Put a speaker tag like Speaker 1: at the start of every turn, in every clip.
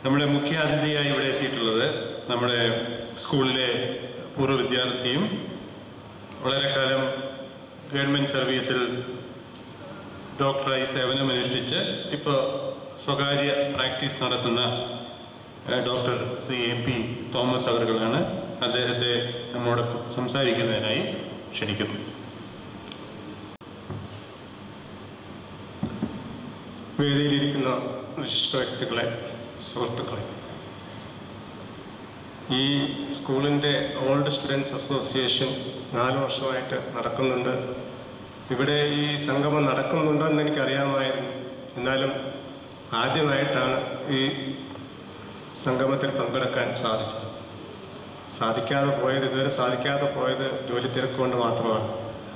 Speaker 1: നമ്മുടെ മുഖ്യ അതിഥിയായി ഇവിടെ എത്തിയിട്ടുള്ളത് നമ്മുടെ സ്കൂളിലെ പൂർവ്വ വിദ്യാർത്ഥിയും വളരെ കാലം ഗവൺമെൻറ് സർവീസിൽ ഡോക്ടറായി സേവനമനുഷ്ഠിച്ച് ഇപ്പോൾ സ്വകാര്യ പ്രാക്ടീസ് നടത്തുന്ന ഏഹ്, doctor C A P Thomas അവറുകളാണ് അദ്ദേഹത്തെ നമ്മോട് സംസാരിക്കുന്നതിനായി ക്ഷണിക്കുന്നു
Speaker 2: വേദിയിലിരിക്കുന്ന വിശിഷ്ട വ്യക്തികളെ സുഹൃത്തുക്കളെ ഈ സ്കൂളിൻ്റെ ഓൾഡ് സ്റ്റുഡൻസ് അസോസിയേഷൻ നാല് വർഷമായിട്ട് നടക്കുന്നുണ്ട് ഇവിടെ ഈ സംഗമം നടക്കുന്നുണ്ടെന്ന് എനിക്കറിയാമായിരുന്നു എന്നാലും ആദ്യമായിട്ടാണ് ഈ സംഗമത്തിൽ പങ്കെടുക്കാൻ സാധിച്ചത് സാധിക്കാതെ പോയത് ഇതുവരെ സാധിക്കാതെ പോയത് ജോലി തിരക്ക് കൊണ്ട് മാത്രമാണ്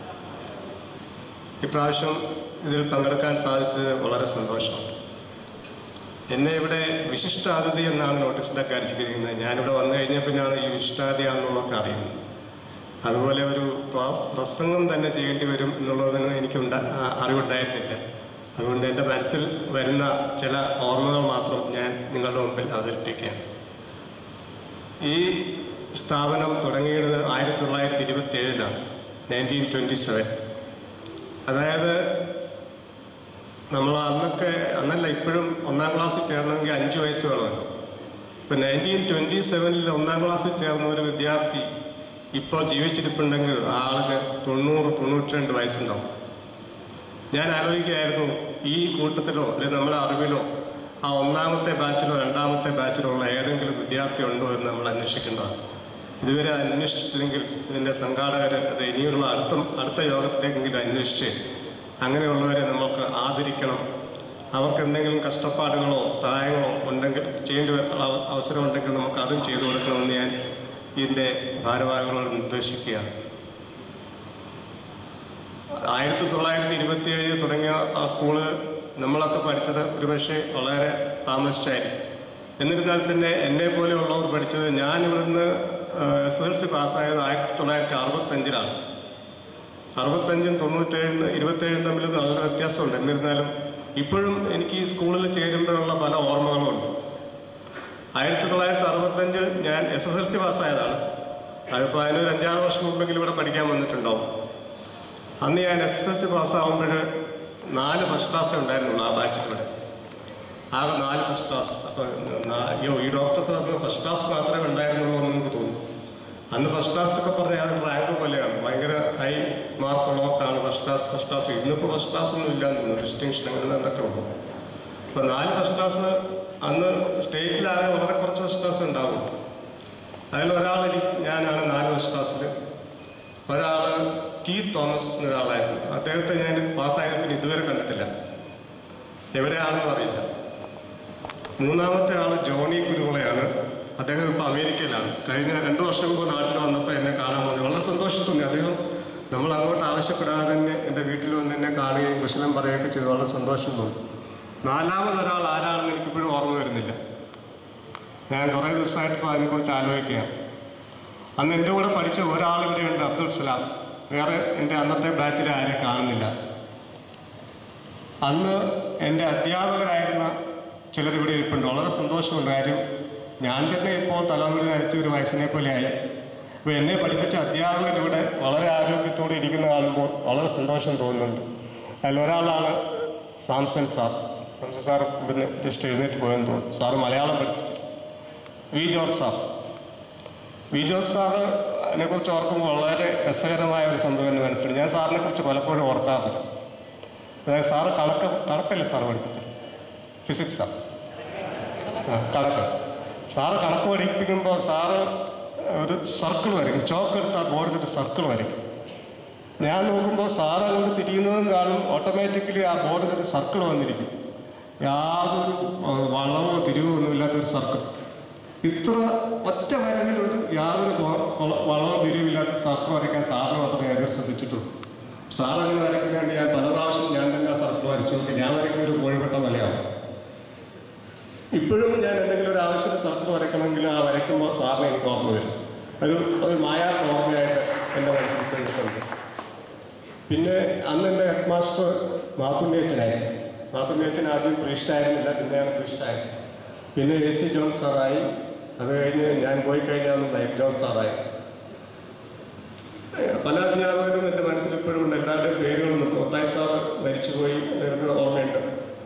Speaker 2: ഇപ്രാവശ്യം ഇതിൽ പങ്കെടുക്കാൻ സാധിച്ചത് വളരെ സന്തോഷമുണ്ട് എന്നെ ഇവിടെ വിശിഷ്ടാതിഥി എന്നാണ് നോട്ടീസിലൊക്കെ അടിച്ചിരിക്കുന്നത് ഞാനിവിടെ വന്നു കഴിഞ്ഞാൽ പിന്നെയാണ് ഈ വിശിഷ്ടാതിഥിയാണെന്നുള്ളതൊക്കെ അറിയുന്നത് അതുപോലെ ഒരു പ്ര- പ്രസംഗം തന്നെ ചെയ്യേണ്ടി വരും എന്നുള്ളതിന് എനിക്കുണ്ട ആ- അറിവുണ്ടായിരുന്നില്ല അതുകൊണ്ട് എൻ്റെ മനസ്സിൽ വരുന്ന ചില ഓർമ്മകൾ മാത്രം ഞാൻ നിങ്ങളുടെ മുമ്പിൽ അവതരിപ്പിക്കുകയാണ് ഈ സ്ഥാപനം തുടങ്ങിയത് ആയിരത്തി തൊള്ളായിരത്തി ഇരുപത്തി ഏഴിലാണ് നയൻറ്റീൻ ട്വൻറ്റി സെവൻ അതായത് നമ്മൾ അന്നൊക്കെ അന്നല്ല ഇപ്പോഴും ഒന്നാം ക്ലാസ്സിൽ ചേരണമെങ്കിൽ അഞ്ച് വയസ്സ് വേണമല്ലോ ഇപ്പം നയൻറ്റീൻ ട്വൻറ്റി സെവനിൽ ഒന്നാം ക്ലാസ്സിൽ ചേർന്ന ഒരു വിദ്യാർത്ഥി ഇപ്പോൾ ജീവിച്ചിരിപ്പുണ്ടെങ്കിൽ ആ ആളിന് തൊണ്ണൂറ് തൊണ്ണൂറ്റി രണ്ട് വയസ്സുണ്ടാവും ഞാൻ ആലോചിക്കുകയായിരുന്നു ഈ കൂട്ടത്തിലോ അല്ലെങ്കിൽ നമ്മുടെ അറിവിലോ ആ ഒന്നാമത്തെ ബാച്ചിലോ രണ്ടാമത്തെ ബാച്ചിലോ ഉള്ള ഏതെങ്കിലും വിദ്യാർത്ഥി ഉണ്ടോ എന്ന് നമ്മൾ അന്വേഷിക്കേണ്ടതാണ് ഇതുവരെ അന്വേഷിച്ചില്ലെങ്കിൽ ഇതിൻ്റെ സംഘാടകർ അത് ഇനിയുള്ള അടുത്ത അടുത്ത യോഗത്തിലേക്കെങ്കിലും അന്വേഷിച്ച് അങ്ങനെയുള്ളവരെ നമുക്ക് ആദരിക്കണം അവർക്ക് എന്തെങ്കിലും കഷ്ടപ്പാടുകളോ സഹായങ്ങളോ ഉണ്ടെങ്കിൽ ചെയ്യേണ്ടി വ- അവ- അവസരമുണ്ടെങ്കിൽ നമുക്ക് അതും ചെയ്തു കൊടുക്കണമെന്ന് ഞാൻ ഇതിൻ്റെ ഭാരവാഹികളോട് നിർദ്ദേശിക്കുകയാണ് ആയിരത്തി തൊള്ളായിരത്തി ഇരുപത്തി ഏഴ് തുടങ്ങിയ ആ സ്കൂള് നമ്മളൊക്കെ പഠിച്ചത് ഒരുപക്ഷെ വളരെ താമസിച്ചായിരിക്കും എന്നിരുന്നാൽ തന്നെ എന്നെ പോലെയുള്ളവർ പഠിച്ചത് ഞാൻ ഇവിടുന്ന് എസ് എൽ സി പാസ്സായത് ആയിരത്തി തൊള്ളായിരത്തി അറുപത്തഞ്ചിലാണ് അറുപത്തഞ്ചും തൊണ്ണൂറ്റേഴും ഇരുപത്തേഴും തമ്മിൽ നല്ല വ്യത്യാസമുണ്ട് എന്നിരുന്നാലും ഇപ്പോഴും എനിക്ക് ഈ സ്കൂളിൽ ചേരുമ്പോഴുള്ള പല ഓർമ്മകളുമുണ്ട് ആയിരത്തി തൊള്ളായിരത്തി അറുപത്തഞ്ചിൽ ഞാൻ എസ് എസ് എൽ സി പാസ്സായതാണ് അതിപ്പോൾ അതിനൊരു അഞ്ചാറ് വർഷം മുമ്പെങ്കിലും ഇവിടെ പഠിക്കാൻ വന്നിട്ടുണ്ടാവും അന്ന് ഞാൻ എസ് എസ് എൽ സി പാസ്സാകുമ്പോൾ നാല് ഫസ്റ്റ് ക്ലാസ്സേ ഉണ്ടായിരുന്നുള്ളൂ ആ ബാച്ചിൽ ഇവിടെ ആകെ നാല് ഫസ്റ്റ് ക്ലാസ് അപ്പോൾ അയ്യോ ഈ ഡോക്ടർക്ക് അന്ന് ഫസ്റ്റ് ക്ലാസ് മാത്രമേ ഉണ്ടായിരുന്നുള്ളൂ എന്ന് നമുക്ക് തോന്നും അന്ന് ഫസ്റ്റ് ക്ലാസ് എന്നൊക്കെ പറഞ്ഞാൽ അത് റാങ്ക് പോലെയാണ് ഭയങ്കര ഹൈ മാർക്കുള്ളവർക്കാണ് ഫസ്റ്റ് ക്ലാസ് ഫസ്റ്റ് ക്ലാസ് ഇന്നിപ്പോൾ ഫസ്റ്റ് ക്ലാസ് ഒന്നും ഇല്ലാന്ന് തോന്നുന്നു ഡിസ്റ്റിങ്ഷൻ അങ്ങനെ എന്തൊക്കെ ഉള്ളൂ അപ്പോൾ നാല് ഫസ്റ്റ് ക്ലാസ് അന്ന് സ്റ്റേറ്റിലാകെ വളരെ കുറച്ച് ഫസ്റ്റ് ക്ലാസ് ഉണ്ടാവും അതിലൊരാൾ എനിക്ക് ഞാനാണ് നാല് ഫസ്റ്റ് ക്ലാസ്സിൽ ഒരാൾ ടി തോമസ് എന്നൊരാളായിരുന്നു അദ്ദേഹത്തെ ഞാൻ പാസ്സായത് പിന്നെ ഇതുവരെ കണ്ടിട്ടില്ല എവിടെയാണെന്ന് അറിയില്ല മൂന്നാമത്തെ ആൾ ജോണി കുരുവിളയാണ് അദ്ദേഹം ഇപ്പോൾ അമേരിക്കയിലാണ് കഴിഞ്ഞ രണ്ട് വർഷം മുമ്പ് നാട്ടിൽ വന്നപ്പോൾ എന്നെ കാണാൻ വന്നു വളരെ സന്തോഷം തോന്നി അദ്ദേഹം നമ്മൾ അങ്ങോട്ട് ആവശ്യപ്പെടാതെ തന്നെ എൻ്റെ വീട്ടിൽ വന്ന് എന്നെ കാണുകയും കുശലം പറയുകയൊക്കെ ചെയ്തു വളരെ സന്തോഷം തോന്നി നാലാമതൊരാൾ ആരാണെന്ന് എനിക്കിപ്പോഴും ഓർമ്മ വരുന്നില്ല ഞാൻ കുറേ ദിവസമായിട്ട് ഇപ്പോൾ അതിനെക്കുറിച്ച് ആലോചിക്കുകയാണ് അന്ന് എൻ്റെ കൂടെ പഠിച്ച ഒരാൾ ഇവിടെയുണ്ട് അബ്ദുൾ സലാം വേറെ എൻ്റെ അന്നത്തെ ബാച്ചിൽ ആരെ കാണുന്നില്ല അന്ന് എൻ്റെ അധ്യാപകരായിരുന്ന ചിലരിവിടെ ഇരിപ്പുണ്ട് വളരെ സന്തോഷമുണ്ട് കാര്യം ഞാൻ തന്നെ ഇപ്പോൾ തലമുറ നയിച്ച ഒരു വയസ്സിനെ പോലെയായി അപ്പോൾ എന്നെ പഠിപ്പിച്ച അധ്യാപകരിവിടെ വളരെ ആരോഗ്യത്തോടെ ഇരിക്കുന്ന കാണുമ്പോൾ വളരെ സന്തോഷം തോന്നുന്നുണ്ട് അതിലൊരാളാണ് സാംസൺ സാർ സാംസൺ സാർ ഇവിടുന്ന് ജസ്റ്റ് എഴുന്നേറ്റ് പോയെന്ന് തോന്നുന്നു സാറ് മലയാളം പഠിപ്പിച്ചു V George sir V Jose സാറിനെ കുറിച്ച് ഓർക്കുമ്പോൾ വളരെ രസകരമായ ഒരു സംഭവം എന്ന് മനസ്സിലായി ഞാൻ സാറിനെ കുറിച്ച് പലപ്പോഴും ഓർക്കാറുണ്ട് അതായത് സാറ് കണക്ക് കണക്കല്ലേ സാറ് പഠിപ്പിച്ചത് ഫിസിക്സ് സാർ ആ കണക്ക് സാറ് കണക്ക് പഠിപ്പിക്കുമ്പോൾ സാറ് ഒരു സർക്കിൾ വരയ്ക്കും ചോക്ക് എടുത്ത് ആ ബോർഡിൽ ഒരു സർക്കിൾ വരയ്ക്കും ഞാൻ നോക്കുമ്പോൾ സാറ് അങ്ങോട്ട് തിരിയുന്നതും കാണും ഓട്ടോമാറ്റിക്കലി ആ ബോർഡിൽ ഒരു സർക്കിൾ വന്നിരിക്കും യാതൊരു ആ, വളവോ തിരിവോ ഒന്നും ഇല്ലാത്തൊരു സർക്കിൾ ഇത്ര ഒറ്റ വരവിൽ ഒരു യാതൊരു കൊ- കൊള- വളവോ തിരിവില്ലാത്ത സർക്കിൾ വരയ്ക്കാൻ സാറിന് മാത്രമേ ഞാൻ ശ്രദ്ധിച്ചിട്ടുള്ളൂ സാർ അങ്ങനെ വരയ്ക്കുന്നതുകൊണ്ട് ഞാൻ പല പ്രാവശ്യം ഞാൻ തന്നെ ആ സർക്കിൾ വരച്ചു നോക്കി ഞാൻ വരയ്ക്കുന്ന ഒരു കോഴിവട്ട മലയാണ് ഇപ്പോഴും ഞാൻ എന്തെങ്കിലും ഒരു ആവശ്യത്തിന് സർക്കിൾ വരയ്ക്കണമെങ്കിൽ ആ വരയ്ക്കുമ്പോൾ സാറിന് എനിക്ക് ഓർമ്മ വരും ഒരു ഒരു മായാത്ത ഓർമ്മയായിട്ട് എൻ്റെ മനസ്സിൽ കണ്ടിട്ടുണ്ട് പിന്നെ അന്ന് എൻ്റെ ഹെഡ് മാസ്റ്റർ മാത്തുണ്ണിയച്ചനായിരുന്നു മാത്തുണ്ണിയച്ചൻ ആദ്യം പ്രീസ്റ്റായിരുന്നില്ല പിന്നെയാണ് പ്രീസ്റ്റായത് പിന്നെ എ സി ജോൺ സാറായി അത് കഴിഞ്ഞ് ഞാൻ പോയി കഴിഞ്ഞാൽ മൈക്ക് ജോൺ സാറായി ഏഹ് പല അധ്യാപകരും എൻ്റെ മനസ്സിൽ ഇപ്പോഴും ഉണ്ട് എല്ലാവരുടെയും പേരുകളും ഒത്തായി സാർ മരിച്ചുപോയി എന്നൊരു ഓർമ്മയുണ്ട്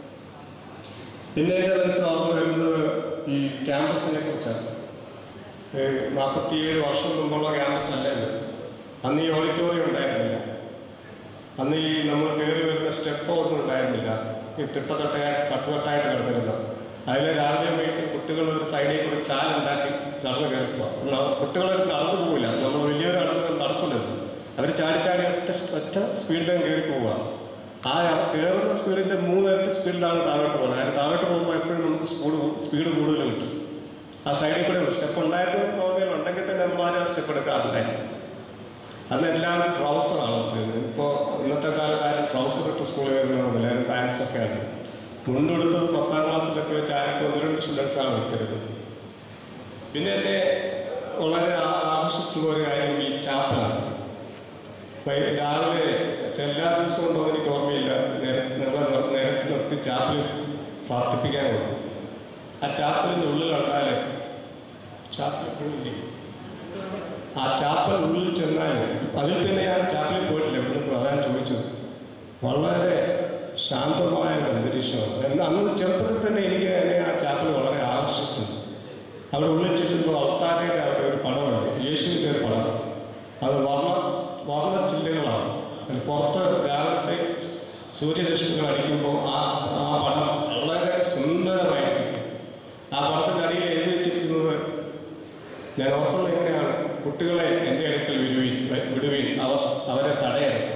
Speaker 2: പിന്നെ എൻ്റെ മനസ്സിൽ ഓർമ്മ വരുന്നത് ഈ ക്യാമ്പസിനെ കുറിച്ചാണ് നാൽപ്പത്തിയേഴ് വർഷം മുമ്പുള്ള ക്യാമ്പസ് അല്ല ഇത് അന്ന് ഈ ഓഡിറ്റോറിയം ഉണ്ടായിരുന്നില്ല അന്ന് ഈ നമ്മൾ കയറി വരുന്ന സ്റ്റെപ്പ് ഒന്നും ഉണ്ടായിരുന്നില്ല ഈ തിട്ടത്തട്ടയായി തട്ടുതട്ടായിട്ട് കിടന്നിരുന്ന അതിൽ രാവിലെ വൈകിട്ട് കുട്ടികൾ ഒരു സൈഡിൽ കൂടി ചാലുണ്ടാക്കി നടന്നു കയറിപ്പോ കുട്ടികളൊരു നടന്നു പോവില്ല നമ്മൾ വലിയൊരു നടന്ന് നടക്കില്ലല്ലോ അവർ ചാടി ചാടി ഒറ്റ ഒറ്റ സ്പീഡിലും കയറി പോവുക ആ കയറുന്ന സ്പീഡിൻ്റെ മൂന്നിരട്ടി സ്പീഡിലാണ് താഴോട്ട് പോകുന്നത് കാരണം താഴോട്ട് പോകുമ്പോൾ എപ്പോഴും നമുക്ക് സ്പീഡ് സ്പീഡ് കൂടുതൽ കിട്ടും ആ സൈഡിൽ കൂടെ സ്റ്റെപ്പ് ഉണ്ടായിരുന്നു തോന്നിയാൽ ഉണ്ടെങ്കിൽ തന്നെ നമ്മൾ ആരും സ്റ്റെപ്പ് എടുക്കാറുണ്ടായിരുന്നു അന്ന് എല്ലാവരും ട്രൗസറാണ് ഇട്ടിരുന്നത് ഇപ്പോൾ ഇന്നത്തെ കാലത്ത് ആരും ട്രൗസർ ഇട്ട് സ്കൂളിൽ വരുന്നതൊന്നുമില്ല എല്ലാവരും പാൻസ് ഒക്കെ ആണ് മുണ്ടെടുത്തത് പത്താം ക്ലാസ്സിലൊക്കെ വെച്ച് ആരൊക്കെ ഒന്ന് രണ്ട് സ്റ്റുഡൻസാണ് ഇട്ടിരുന്നത് പിന്നെ എന്നെ വളരെ ആ- ആകർഷിച്ചിട്ടുള്ള ഒരു കാര്യം ഈ ചാപ്പലാണ് വൈ- രാവിലെ എല്ലാ ദിവസവും ഉണ്ടോ എന്ന് എനിക്ക് ഓർമ്മയില്ല നേരെ- നമ്മളെ നിർ- നിരത്തി നിർത്തി ചാപ്പിൽ പ്രാർത്ഥിപ്പിക്കാൻ കൊടുക്കും ആ ചാപ്പലിൻ്റെ ഉള്ളിലുണ്ടാൽ ചാപ്പലിനുള്ളിൽ ആ ചാപ്പൽ ഉള്ളിൽ ചെന്നാൽ അതിൽ തന്നെ ഞാൻ ചാപ്പലിൽ പോയിട്ടില്ല ഇവിടുന്ന് അതാണ് ചോദിച്ചത് വളരെ ശാന്തമായ ഒരു അന്തരീക്ഷമാണ് എന്നാൽ അന്ന് ചെറുപ്പത്തിൽ തന്നെ എനിക്ക് എന്നെ ആ ചാപ്പൽ വളരെ ആകർഷിക്കുന്നു അവിടെ ഉള്ളിൽ ചെല്ലുമ്പോൾ അവതാരയുടെ അവിടെ ഒരു പടമുണ്ട് യേശുവിൻ്റെ ഒരു പടം അത് വർണ്ണ വർണ്ണ ചില്ലകളാണ് അതിൽ പുറത്ത് രാവിലത്തെ സൂര്യരശ്മികൾ അടിക്കുമ്പോൾ ആ ആ പടം വളരെ സുന്ദരമായിരിക്കും ആ പടത്തിൻ്റെ അടിയിൽ എഴുതി വെച്ചിരിക്കുന്നത് ഞാൻ ഓർക്കുന്നത് എങ്ങനെയാണ് കുട്ടികളെ എൻ്റെ അടുക്കൽ വിടുവിൻ വിടുവിൻ അവർ അവരെ തടയരുത്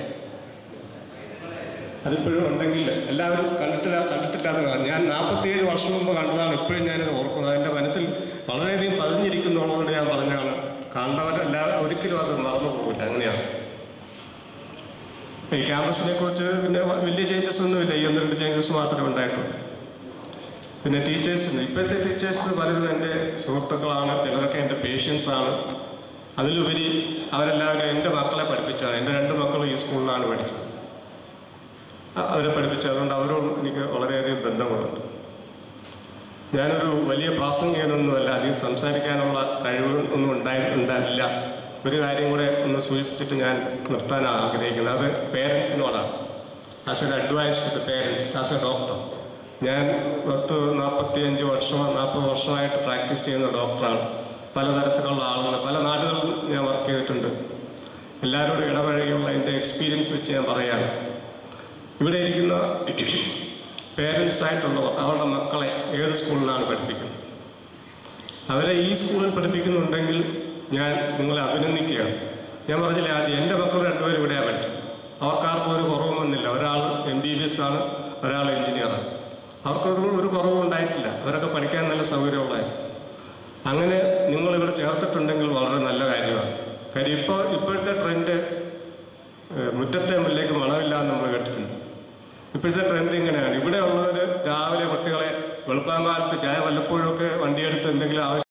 Speaker 2: അതിപ്പോഴും ഉണ്ടെങ്കിൽ എല്ലാവരും കണ്ടിട്ടില്ല കണ്ടിട്ടില്ലാത്ത കാണാം ഞാൻ നാൽപ്പത്തിയേഴ് വർഷം മുമ്പ് കണ്ടതാണ് ഇപ്പോഴും ഞാനത് ഓർക്കുന്നത് അതിൻ്റെ മനസ്സിൽ വളരെയധികം പതിഞ്ഞിരിക്കുന്നുള്ളതുകൊണ്ട് ഞാൻ പറഞ്ഞാണ് കണ്ടവരെല്ലാവരും ഒരിക്കലും അത് മറന്നു പോകില്ല അങ്ങനെയാണ് ഈ ക്യാമ്പസിനെ കുറിച്ച് പിന്നെ വ- വലിയ ചേഞ്ചസ് ഒന്നുമില്ല ഈ ഒന്ന് രണ്ട് ചേഞ്ചസ് മാത്രമേ ഉണ്ടായിട്ടുള്ളൂ പിന്നെ ടീച്ചേഴ്സിന് ഇപ്പോഴത്തെ ടീച്ചേഴ്സ് പലരും എൻ്റെ സുഹൃത്തുക്കളാണ് ചിലരൊക്കെ എൻ്റെ പേഷ്യൻസ് ആണ് അതിലുപരി അവരെല്ലാവരും എൻ്റെ മക്കളെ പഠിപ്പിച്ചാണ് എൻ്റെ രണ്ട് മക്കളും ഈ സ്കൂളിലാണ് പഠിച്ചത് അ- അവരെ പഠിപ്പിച്ചത് അതുകൊണ്ട് അവരോട് എനിക്ക് വളരെയധികം ബന്ധങ്ങളുണ്ട് ഞാനൊരു വലിയ പ്രാസംഗികനൊന്നുമല്ല അധികം സംസാരിക്കാനുള്ള കഴിവ് ഒന്നും ഉണ്ടായി ഉണ്ടായില്ല ഒരു കാര്യം കൂടെ ഒന്ന് സൂചിപ്പിച്ചിട്ട് ഞാൻ നിർത്താനാണ് ആഗ്രഹിക്കുന്നത് അത് പേരൻസിനോടാണ് as an advice to parents as a doctor ഞാൻ പത്ത് നാൽപ്പത്തി അഞ്ച് വർഷം നാൽപ്പത് വർഷമായിട്ട് പ്രാക്ടീസ് ചെയ്യുന്ന ഡോക്ടറാണ് പലതരത്തിലുള്ള ആളുകൾ പല നാടുകളിലും ഞാൻ വർക്ക് ചെയ്തിട്ടുണ്ട് എല്ലാവരോടും ഇടപഴകിയുള്ള എൻ്റെ എക്സ്പീരിയൻസ് വെച്ച് ഞാൻ പറയുകയാണ് ഇവിടെ ഇരിക്കുന്ന പേരൻസ് ആയിട്ടുള്ളവർ അവരുടെ മക്കളെ ഏത് സ്കൂളിലാണ് പഠിപ്പിക്കുന്നത് അവരെ ഈ സ്കൂളിൽ പഠിപ്പിക്കുന്നുണ്ടെങ്കിൽ ഞാൻ നിങ്ങളെ അഭിനന്ദിക്കുകയാണ് ഞാൻ പറഞ്ഞില്ലേ ആദ്യം എൻ്റെ മക്കൾ രണ്ടുപേരും ഇവിടെയാണ് പഠിച്ചത് അവർക്കാർക്കും ഒരു കുറവും വന്നില്ല ഒരാൾ എം ബി ബി എസ് ആണ് ഒരാൾ എഞ്ചിനീയറാണ് അവർക്കൊരു ഒരു കുറവും ഉണ്ടായിട്ടില്ല അവരൊക്കെ പഠിക്കാൻ നല്ല സൗകര്യമുള്ളായിരുന്നു അങ്ങനെ നിങ്ങളിവിടെ ചേർത്തിട്ടുണ്ടെങ്കിൽ വളരെ നല്ല കാര്യമാണ് കാര്യം ഇപ്പോൾ ഇപ്പോഴത്തെ ട്രെൻഡ് ഏഹ് മുറ്റത്തെ മുല്ലേക്ക് മണമില്ല എന്ന് നമ്മൾ കേട്ടിട്ടുണ്ട് ഇപ്പോഴത്തെ ട്രെൻഡ് ഇങ്ങനെയാണ് ഇവിടെ ഉള്ളവർ രാവിലെ കുട്ടികളെ വെളുപ്പാങ്കാലത്ത് ചായ വല്ലപ്പോഴും ഒക്കെ വണ്ടിയെടുത്ത് എന്തെങ്കിലും ആവശ്യം